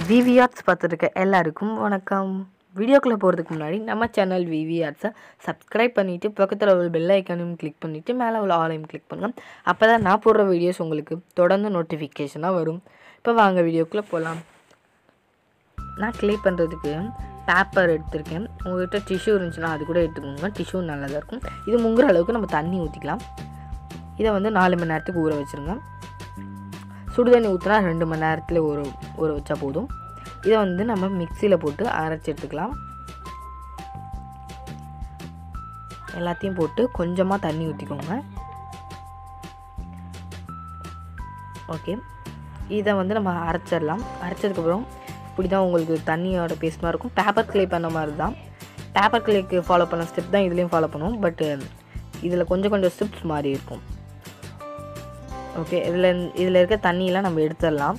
விவி arts பார்த்துருக்க எல்லாருக்கும் வணக்கம் வீடியோக்குள்ளே போகிறதுக்கு முன்னாடி நம்ம சேனல் விவி ஆர்ட்ஸை சப்ஸ்கிரைப் பண்ணிவிட்டு பக்கத்தில் உள்ள பெல் ஐக்கானையும் கிளிக் பண்ணிவிட்டு மேலே உள்ள ஆலையும் கிளிக் பண்ணுங்கள் அப்போ தான் நான் போடுற வீடியோஸ் உங்களுக்கு தொடர்ந்து நோட்டிஃபிகேஷனாக வரும் இப்போ வாங்க வீடியோக்குள்ளே போகலாம் நான் க்ளே பண்ணுறதுக்கு பேப்பர் எடுத்திருக்கேன் உங்கள்கிட்ட டிஷ்யூ இருந்துச்சுன்னா அது கூட எடுத்துக்கோங்க டிஷ்யூ நல்லதாக இருக்கும் இது முங்குற அளவுக்கு நம்ம தண்ணி ஊற்றிக்கலாம் இதை வந்து நாலு மணி நேரத்துக்கு ஊற வச்சுருங்க சுடு தண்ணி ஊற்றினா ரெண்டு மணி நேரத்தில் ஊற ஊற வச்சா போதும் இதை வந்து நம்ம மிக்சியில் போட்டு அரைச்சி எடுத்துக்கலாம் எல்லாத்தையும் போட்டு கொஞ்சமாக தண்ணி ஊற்றிக்கோங்க ஓகே இதை வந்து நம்ம அரைச்சிடலாம் அரைச்சதுக்கப்புறம் இப்படி தான் உங்களுக்கு தண்ணியோட பேஸ்ட் மாதிரி இருக்கும் பேப்பர் க்ளே பண்ண மாதிரி தான் பேப்பர் க்ளேக்கு ஃபாலோ பண்ண ஸ்டெப் தான் இதுலேயும் ஃபாலோ பண்ணுவோம் பட் இதில் கொஞ்சம் கொஞ்சம் ஸ்டெப்ஸ் மாதிரி இருக்கும் ஓகே இதில் இதில் இருக்க தண்ணியெலாம் நம்ம எடுத்துடலாம்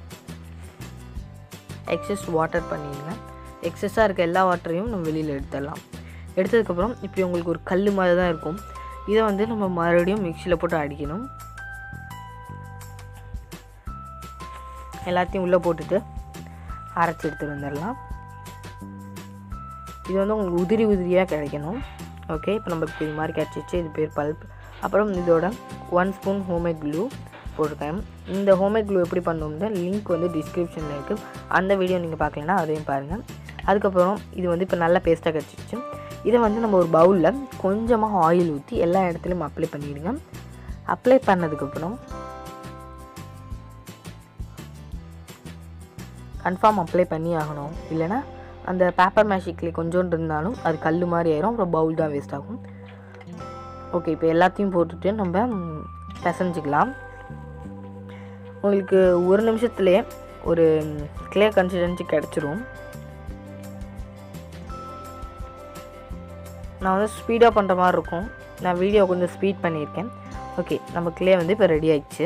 எக்ஸஸ் வாட்டர் பண்ணிடுங்க எக்ஸஸாக இருக்க எல்லா வாட்டரையும் நம்ம வெளியில் எடுத்துடலாம் எடுத்ததுக்கப்புறம் இப்படி உங்களுக்கு ஒரு கல் மாதிரி தான் இருக்கும் இதை வந்து நம்ம மறுபடியும் மிக்சியில் போட்டு அடிக்கணும் எல்லாத்தையும் உள்ளே போட்டுட்டு அரைச்சி எடுத்துகிட்டு வந்துடலாம் இது வந்து உங்களுக்கு உதிரி உதிரியாக கிடைக்கணும் ஓகே இப்போ நம்மளுக்கு இது மாதிரி கிடச்சிச்சு இது பேர் பல்ப் அப்புறம் இதோட ஒன் ஸ்பூன் ஹோம்மேட் க்ளூ போட்டிருக்கேன் இந்த ஹோம்மேட் க்ளூ எப்படி பண்ணணும்னு லிங்க் வந்து டிஸ்கிரிப்ஷனில் இருக்குது அந்த வீடியோ நீங்கள் பார்க்கலன்னா அதையும் பாருங்கள் அதுக்கப்புறம் இது வந்து இப்போ நல்ல பேஸ்ட்டாக கிடச்சிச்சு இதை வந்து நம்ம ஒரு பவுலில் கொஞ்சமாக ஆயில் ஊற்றி எல்லா இடத்துலையும் அப்ளை பண்ணிடுங்க அப்ளை பண்ணதுக்கப்புறம் கன்ஃபார்ம் அப்ளை பண்ணி ஆகணும் இல்லைனா அந்த பேப்பர் மேஷிக்கில் கொஞ்சோண்டு இருந்தாலும் அது கல் மாதிரி ஆயிரும் அப்புறம் பவுல் தான் வேஸ்ட் ஆகும் ஓகே இப்போ எல்லாத்தையும் போட்டுட்டு நம்ம பிசைஞ்சிக்கலாம் உங்களுக்கு ஒரு நிமிஷத்துலேயே ஒரு கிளே கன்சிஸ்டன்சி கிடச்சிரும் நான் வந்து ஸ்பீடாக பண்ணுற மாதிரி இருக்கும் நான் வீடியோ கொஞ்சம் ஸ்பீட் பண்ணியிருக்கேன் ஓகே நம்ம கிளே வந்து இப்போ ரெடி ஆயிடுச்சு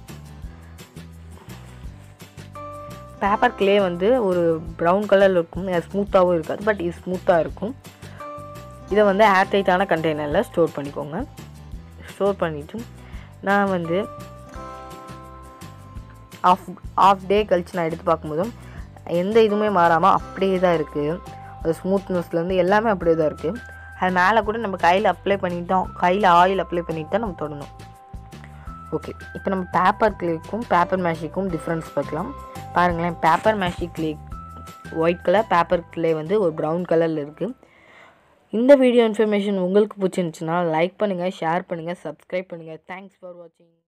பேப்பர் கிளே வந்து ஒரு ப்ரௌன் கலரில் இருக்கும் ஸ்மூத்தாகவும் இருக்காது பட் இது ஸ்மூத்தாக இருக்கும் இதை வந்து ஏர் டைட்டான கண்டெய்னரில் ஸ்டோர் பண்ணிக்கோங்க ஸ்டோர் பண்ணிவிட்டு நான் வந்து ஆஃப் ஆஃப் டே கழித்து நான் எடுத்து பார்க்கும்போதும் எந்த இதுவுமே மாறாமல் அப்படியே தான் இருக்குது அது ஸ்மூத்னஸ்லேருந்து எல்லாமே அப்படியே தான் இருக்குது அது மேலே கூட நம்ம கையில் அப்ளை பண்ணிட்டோம் கையில் ஆயில் அப்ளை பண்ணிட்டு தான் நம்ம தொடணும் ஓகே இப்போ நம்ம பேப்பர் கிளேக்கும் பேப்பர் மேஷிக்கும் டிஃப்ரென்ஸ் பார்க்கலாம் பாருங்களேன் paper mache clay white colour paper clay வந்து ஒரு ப்ரௌன் கலரில் இருக்குது இந்த வீடியோ இன்ஃபர்மேஷன் உங்களுக்கு பிடிச்சிருந்துச்சுன்னா லைக் பண்ணுங்கள் ஷேர் பண்ணுங்கள் சப்ஸ்கிரைப் பண்ணுங்கள் தேங்க்ஸ் ஃபார் வாட்சிங்